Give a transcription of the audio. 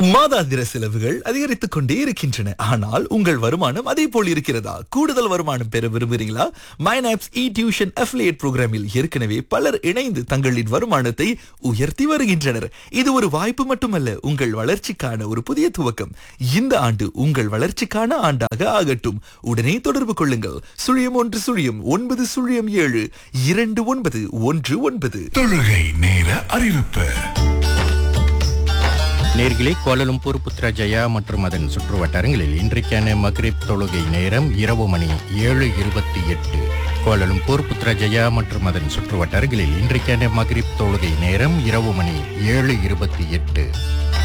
மாதாந்திர செலவுகள் அதிகரித்துக் கொண்டே இருக்கின்றன ஆனால் உங்கள் வருமானம் அதே போல் இருக்கிறதா கூடுதல் வருமானம் பெற விரும்புகிறீங்களா மைனாப்ஸ் இ டியூஷன் அஃபிலியேட் புரோகிராமில் ஏற்கனவே பலர் இணைந்து தங்களின் வருமானத்தை உயர்த்தி வருகின்றனர் இது ஒரு வாய்ப்பு மட்டுமல்ல உங்கள் வளர்ச்சிக்கான ஒரு புதிய துவக்கம் இந்த ஆண்டு உங்கள் வளர்ச்சிக்கான ஆண்டாக ஆகட்டும் உடனே தொடர்பு கொள்ளுங்கள் சுழியம் ஒன்று சுழியம் ஒன்பது சுழியம் ஏழு இரண்டு ஒன்பது ஒன்று ஒன்பது தொழுகை நேர அறிவிப்பு நேர்களே கோலலும்பூர் புத்ராஜயா மற்றும் அதன் சுற்று வட்டாரங்களில் இன்றைக்கான மக்ரிப் தொழுகை நேரம் இரவு மணி ஏழு இருபத்தி எட்டு கோலலும்பூர் புத்ராஜயா மற்றும் அதன் சுற்று வட்டாரங்களில் இன்றைக்கான மக்ரிப் தொழுகை நேரம் இரவு மணி ஏழு இருபத்தி எட்டு